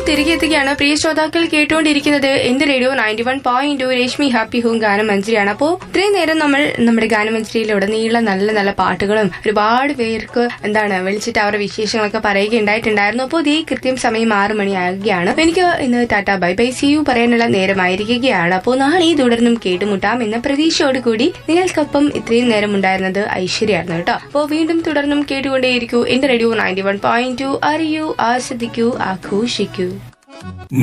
തിരികെ എത്തുകയാണ് പ്രിയ ശ്രോതാക്കൾ കേട്ടുകൊണ്ടിരിക്കുന്നത് എന്റെ radio ninety one point Reshmi happy home ഗാനമഞ്ജരിയാണ് അപ്പോ ഇത്രയും നേരം നമ്മൾ നമ്മുടെ ഗാനമഞ്ജരിയിലുടനീളം നല്ല നല്ല പാട്ടുകളും ഒരുപാട് പേർക്ക് എന്താണ് വിളിച്ചിട്ട് അവരുടെ വിശേഷങ്ങളൊക്കെ പറയുകയുണ്ടായിട്ടുണ്ടായിരുന്നു അപ്പോൾ ഈ കൃത്യം സമയം ആറ് മണിയാകുകയാണ് എനിക്ക് ഇന്ന് tata bye bye see you പറയാനുള്ള നേരമായിരിക്കുകയാണ് അപ്പോൾ നാളെ തുടർന്നും കേട്ടുമുട്ടാം എന്ന പ്രതീക്ഷയോടുകൂടി നിങ്ങൾക്കൊപ്പം ഇത്രയും നേരം ഉണ്ടായിരുന്നത് ഐശ്വര്യായിരുന്നു കേട്ടോ അപ്പോൾ വീണ്ടും തുടർന്നും കേട്ടുകൊണ്ടേയിരിക്കൂ എന്റെ radio ninety one point two അറിയൂ ആസ്വദിക്കൂ ആഘോഷിക്കൂ